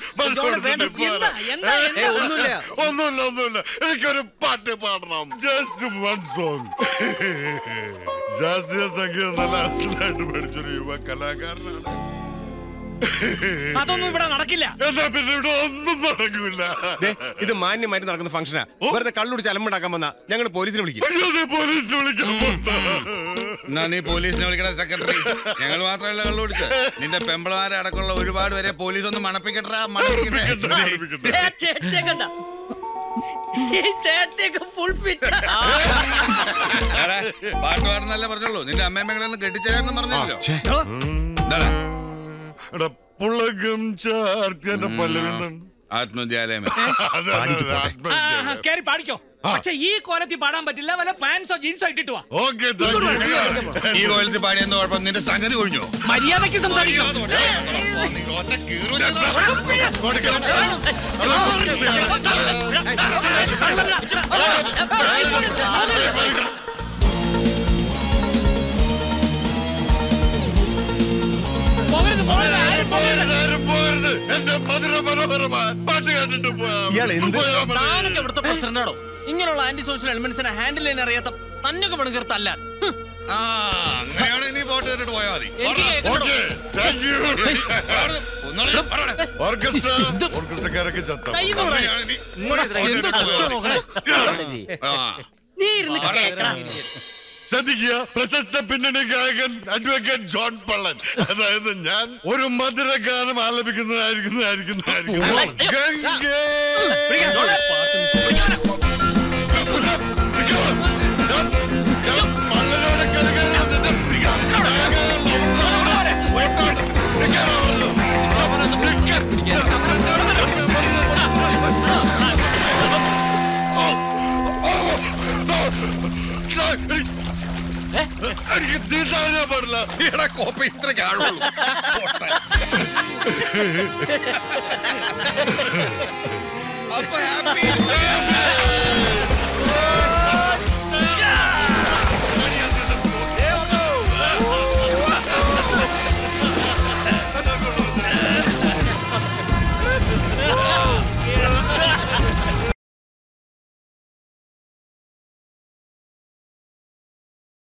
ജോണേ, വേണ്ട. എന്താ, എന്താ, എന്താ? ഒന്നുമില്ല. ഒന്നുമില്ല ഒന്നുമില്ല എനിക്കൊരു പാട്ട് പാടണം ജസ്റ്റ് വൺ സോങ് ശാസ്ത്രീയ സംഗീതം നല്ല അസലായിട്ട് പഠിച്ചൊരു യുവ കലാകാരനാണ് അതൊന്നും ഇവിടെ നടക്കില്ല എന്നാ പിന്നെ ഇവിടെ ഒന്നും നടക്കൂല ദേ, ഇത് മാന്യമായിട്ട് നടക്കുന്ന ഫംഗ്ഷനാ വെറുതെ കള്ളുടിച്ച് അലമ്പുണ്ടാക്കാൻ വന്ന ഞങ്ങൾ പോലീസിനെ വിളിക്കും അയ്യോ ദേ പോലീസിനെ വിളിക്കാൻ പോണ്ട. എന്നാ നീ പോലീസിനെ വിളിക്കണ സെക്രട്ടറി ഞങ്ങൾ മാത്രമല്ല കള്ളു പിടിച്ച് നിന്റെ പെമ്പളമാരെ അടക്കമുള്ള ഒരുപാട് പേരെ പോലീസ് ഒന്ന് മണപ്പിക്കട്ടാ മണപ്പിക്കട്ടെ ഏ, ആ ചേട്ടനെ കണ്ട ഈ ചേട്ടനെയൊക്കെ ഫുൾ ഫിറ്റ് എടാ, പാട്ട് പാടുന്നല്ലേ പറഞ്ഞോളൂ നിന്റെ അമ്മയമ്മകളൊന്നും കെട്ടിച്ചേരാന്ന് പറഞ്ഞല്ലോ എന്താണ് എടാ പുളകം ചാർത്തി എന്റെ പല്ലവി എന്താണ് ആത്മവിദ്യാലയം അതെ, അതെ, അതെ, ആത്മഹത്യ. കേറി പാടിക്കോ പക്ഷെ ഈ കോലത്തിൽ പാടാൻ പറ്റില്ല വല്ല പാൻസോ ജീൻസോ ഇട്ടിട്ട് വാ ഓക്കെ താങ്ക് യു ഈ കോലത്തിൽ പാടിയെന്ന് കുഴപ്പം നിന്റെ സംഗതി ഒഴിഞ്ഞോ മര്യാദക്ക് സംസാരിക്കണം പോകരുത് പോകരുത് ആരും പോകരുത് ആരും പോകരുത് എന്റെ മധുര മനോഹരമായ പാട്ട് കേട്ടിട്ട് ഇയാൾ എന്ത് താനൊക്കെ ഇവിടുത്തെ പ്രസിഡന്റാണോ ഇങ്ങനെയുള്ള ആന്റി സോഷ്യൽ എലിമെന്റ്സിനെ ഹാൻഡിൽ ചെയ്യാൻ അറിയാത്ത തന്നൊക്കെ പണികർ തല്ലാൻ ഹും. ആ അങ്ങനെയാണെങ്കിൽ നീ പോട്ട് കേട്ടിട്ട് പോയാൽ മതി എനിക്ക് കേൾക്കണോ? താങ്ക് യു ഒന്നുകൂടെ പറയണേ. ഓർക്കസ്ട്ര ഓർക്കസ്ട്രക്കാരൊക്കെ ചത്ത കൈ തൊടാൻ. അങ്ങനെയാണെങ്കിൽ നീ ഇങ്ങോട്ട് ഇത്രയും എന്തോ കഷ്ടം നോക്കണേ. ആ. നീ ഇരുന്ന് കേൾക്കണം ശ്രദ്ധിക്കുക പ്രശസ്ത പിന്നണി ഗായകൻ അഡ്വക്കേറ്റ് ജോൺ പള്ളൻ അതായത് ഞാൻ ഒരു മധുര ഗാനം ആലപിക്കുന്നതായിരിക്കുന്നതായിരിക്കുന്നതായിരിക്കും ഗംഗേ. ഞാൻ പള്ളനോട് കളിക്കാനാണ് നിന്നെ പിടിക്കാൻ. ഗായകൻ അവസാനം ഓട്ടം. നിൽക്കാനാണല്ലോ. എനിക്ക് നീന്താൻ പാടില്ല എടാ കോപ്പ ഇത്രയ്ക്ക് ആളുള്ളൂ